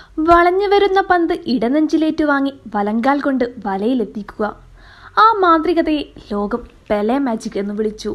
വളഞ്ഞു വരുന്ന പന്ത് ഇടനെഞ്ചിലേറ്റു വാങ്ങി വലങ്കാൽ കൊണ്ട് വലയിലെത്തിക്കുക ആ മാന്ത്രികതയെ ലോകം പെലെ മാജിക് എന്ന് വിളിച്ചു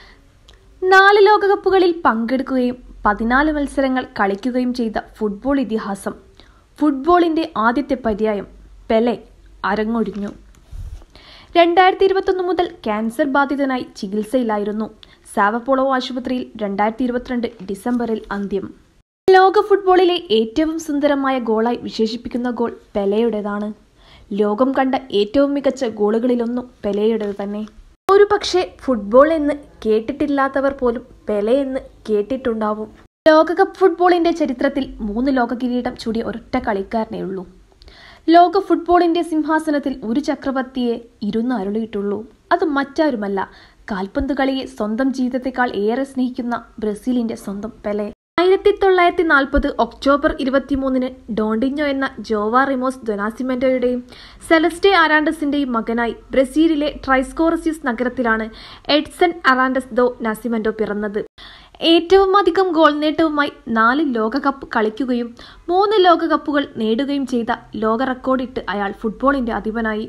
നാല് ലോകകപ്പുകളിൽ പങ്കെടുക്കുകയും പതിനാല് മത്സരങ്ങൾ കളിക്കുകയും ചെയ്ത ഫുട്ബോൾ ഇതിഹാസം ഫുട്ബോളിന്റെ ആദ്യത്തെ പര്യായം പെലെ അരങ്ങൊഴിഞ്ഞു രണ്ടായിരത്തി ഇരുപത്തൊന്ന് മുതൽ ക്യാൻസർ ബാധിതനായി ചികിത്സയിലായിരുന്നു സാവപ്പോളോ ആശുപത്രിയിൽ രണ്ടായിരത്തി ഇരുപത്തിരണ്ട് ഡിസംബറിൽ അന്ത്യം ലോക ഫുട്ബോളിലെ ഏറ്റവും സുന്ദരമായ ഗോളായി വിശേഷിപ്പിക്കുന്ന ഗോൾ പെലെയുടേതാണ് ലോകം കണ്ട ഏറ്റവും മികച്ച ഗോളുകളിലൊന്നും പെലെയുടേത് തന്നെ ഒരു പക്ഷേ ഫുട്ബോൾ എന്ന് കേട്ടിട്ടില്ലാത്തവർ പോലും പെലെ എന്ന് കേട്ടിട്ടുണ്ടാവും ലോകകപ്പ് ഫുട്ബോളിന്റെ ചരിത്രത്തിൽ മൂന്ന് ലോക കിരീടം ചൂടിയ ഒരൊറ്റ കളിക്കാരനേ ഉള്ളൂ ലോക ഫുട്ബോളിന്റെ സിംഹാസനത്തിൽ ഒരു ചക്രവർത്തിയെ ഇരുന്ന് അരുളിയിട്ടുള്ളൂ അത് മറ്റാരുമല്ല കാൽപന്ത് കളിയെ സ്വന്തം ജീവിതത്തെക്കാൾ ഏറെ സ്നേഹിക്കുന്ന ബ്രസീലിന്റെ സ്വന്തം പെലെ ആയിരത്തി തൊള്ളായിരത്തി നാൽപ്പത് ഒക്ടോബർ ഇരുപത്തിമൂന്നിന് ഡോണ്ടിഞ്ഞോ എന്ന ജോവ റിമോസ് ഡൊനാസിമെന്റോയുടെയും സെലസ്റ്റെ അറാൻഡസിന്റെയും മകനായി ബ്രസീലിലെ ട്രൈസ്കോറസ്യൂസ് നഗരത്തിലാണ് എഡ്സൺ അറാൻഡസ് ദോ നാസിമെന്റോ പിറന്നത് ഏറ്റവും അധികം ഗോൾ നേട്ടവുമായി നാല് ലോകകപ്പ് കളിക്കുകയും മൂന്ന് ലോകകപ്പുകൾ നേടുകയും ചെയ്ത ലോക റെക്കോർഡിട്ട് അയാൾ ഫുട്ബോളിന്റെ അധിപനായി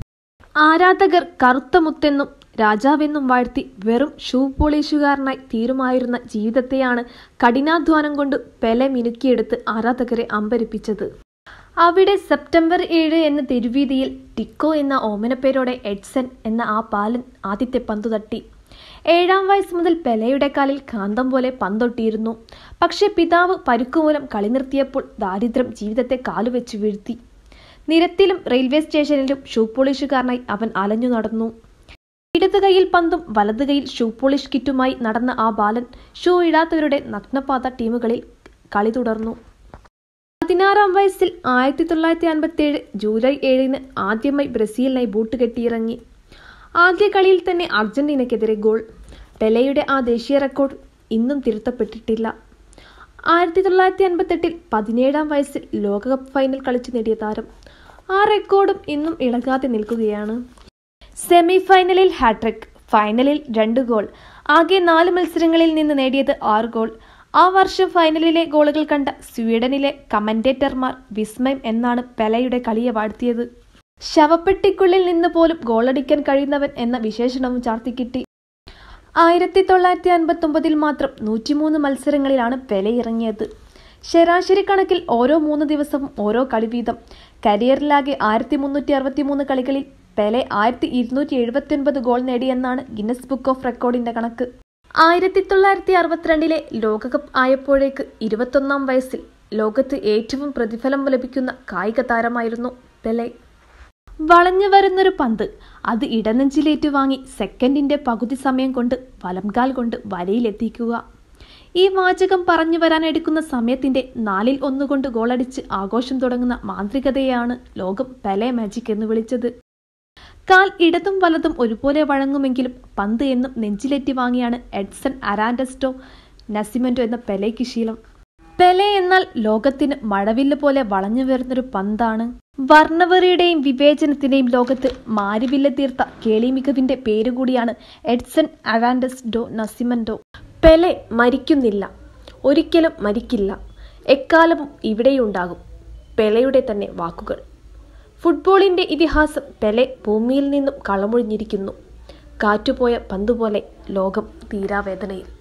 ആരാധകർ കറുത്ത മുത്തെന്നും രാജാവെന്നും വാഴ്ത്തി വെറും ഷൂ പോളീഷുകാരനായി തീരുമായിരുന്ന ജീവിതത്തെയാണ് കഠിനാധ്വാനം കൊണ്ട് പെലെ മിനുക്കിയെടുത്ത് ആരാധകരെ അമ്പരിപ്പിച്ചത് അവിടെ സെപ്റ്റംബർ ഏഴ് എന്ന തെരുവീതിയിൽ ടിക്കോ എന്ന ഓമനപ്പേരോടെ എഡ്സൺ എന്ന ആ പാലൻ ആദ്യത്തെ പന്തു തട്ടി ഏഴാം വയസ്സ് മുതൽ പെലയുടെ കാലിൽ കാന്തം പോലെ പന്തൊട്ടിയിരുന്നു പക്ഷേ പിതാവ് പരുക്കുമൂലം കളി നിർത്തിയപ്പോൾ ദാരിദ്ര്യം ജീവിതത്തെ കാലുവെച്ച് വീഴ്ത്തി നിരത്തിലും റെയിൽവേ സ്റ്റേഷനിലും ഷൂ പോളിഷുകാരനായി അവൻ അലഞ്ഞു നടന്നു ഇടത് കൈയിൽ പന്തും വലത് കൈയിൽ ഷൂ പോളിഷ് കിറ്റുമായി നടന്ന ആ ബാലൻ ഷൂ ഇടാത്തവരുടെ നഗ്നപാത ടീമുകളിൽ കളി തുടർന്നു പതിനാറാം വയസ്സിൽ ആയിരത്തി തൊള്ളായിരത്തി അൻപത്തി ഏഴ് ജൂലൈ ഏഴിന് ആദ്യമായി ബ്രസീലിനായി ബൂട്ട് കെട്ടിയിറങ്ങി ആദ്യ കളിയിൽ തന്നെ അർജന്റീനയ്ക്കെതിരെ ഗോൾ പെലെയുടെ ആ ദേശീയ റെക്കോർഡ് ഇന്നും തിരുത്തപ്പെട്ടിട്ടില്ല ആയിരത്തി തൊള്ളായിരത്തി അൻപത്തെട്ടിൽ പതിനേഴാം വയസ്സിൽ ലോകകപ്പ് ഫൈനൽ കളിച്ചു നേടിയ താരം ആ റെക്കോർഡും ഇന്നും ഇളകാതെ നിൽക്കുകയാണ് സെമി ഫൈനലിൽ ഹാട്രിക് ഫൈനലിൽ രണ്ട് ഗോൾ ആകെ നാല് മത്സരങ്ങളിൽ നിന്ന് നേടിയത് ആറ് ഗോൾ ആ വർഷം ഫൈനലിലെ ഗോളുകൾ കണ്ട സ്വീഡനിലെ കമന്റേറ്റർമാർ വിസ്മയം എന്നാണ് പെലയുടെ കളിയെ വാഴ്ത്തിയത് ശവപ്പെട്ടിക്കുള്ളിൽ നിന്ന് പോലും ഗോളടിക്കാൻ കഴിയുന്നവൻ എന്ന വിശേഷണവും ചാർത്തിക്കിട്ടി ആയിരത്തി തൊള്ളായിരത്തി അൻപത്തി ഒമ്പതിൽ മാത്രം നൂറ്റിമൂന്ന് മത്സരങ്ങളിലാണ് പെലെ ഇറങ്ങിയത് ശരാശരി കണക്കിൽ ഓരോ മൂന്ന് ദിവസവും ഓരോ കളി വീതം കരിയറിലാകെ ആയിരത്തി മുന്നൂറ്റി അറുപത്തി മൂന്ന് കളികളിൽ പെലെ ആയിരത്തി ഇരുന്നൂറ്റി എഴുപത്തി ഒൻപത് ഗോൾ നേടിയെന്നാണ് ഗിന്നസ് ബുക്ക് ഓഫ് റെക്കോർഡിന്റെ കണക്ക് ആയിരത്തി തൊള്ളായിരത്തി അറുപത്തിരണ്ടിലെ ലോകകപ്പ് ആയപ്പോഴേക്ക് ഇരുപത്തൊന്നാം വയസ്സിൽ ലോകത്ത് ഏറ്റവും പ്രതിഫലം ലഭിക്കുന്ന കായിക താരമായിരുന്നു പെലെ വളഞ്ഞു വരുന്നൊരു പന്ത് അത് ഇടനെഞ്ചിലേറ്റു വാങ്ങി സെക്കൻഡിന്റെ പകുതി സമയം കൊണ്ട് വലംകാൽ കൊണ്ട് വലയിലെത്തിക്കുക ഈ വാചകം പറഞ്ഞു വരാൻ എടുക്കുന്ന സമയത്തിന്റെ നാലിൽ ഒന്നുകൊണ്ട് ഗോളടിച്ച് ആഘോഷം തുടങ്ങുന്ന മാന്ത്രികതയാണ് ലോകം പെലെ മാജിക് എന്ന് വിളിച്ചത് കാൽ ഇടതും വലതും ഒരുപോലെ വഴങ്ങുമെങ്കിലും പന്ത് എന്നും നെഞ്ചിലേറ്റി വാങ്ങിയാണ് എഡ്സൺ അറാൻഡസ്റ്റോ നസിമെന്റോ എന്ന പെലേക്ക് ശീലം പെലെ എന്നാൽ ലോകത്തിന് മഴവില്ല് പോലെ വളഞ്ഞു വരുന്നൊരു പന്താണ് വർണ്ണവെറിയുടെയും വിവേചനത്തിന്റെയും ലോകത്ത് മാരിവില്ല തീർത്ത കേളി മികവിന്റെ പേരുകൂടിയാണ് Edson Arantes do Nascimento Pele മരിക്കുന്നില്ല ഒരിക്കലും മരിക്കില്ല എക്കാലവും ഇവിടെയുണ്ടാകും പെലെയുടെ തന്നെ വാക്കുകൾ ഫുട്ബോളിന്റെ ഇതിഹാസം പെലെ ഭൂമിയിൽ നിന്നും കളമൊഴിഞ്ഞിരിക്കുന്നു കാറ്റുപോയ പന്തുപോലെ ലോകം തീരാവേദനയിൽ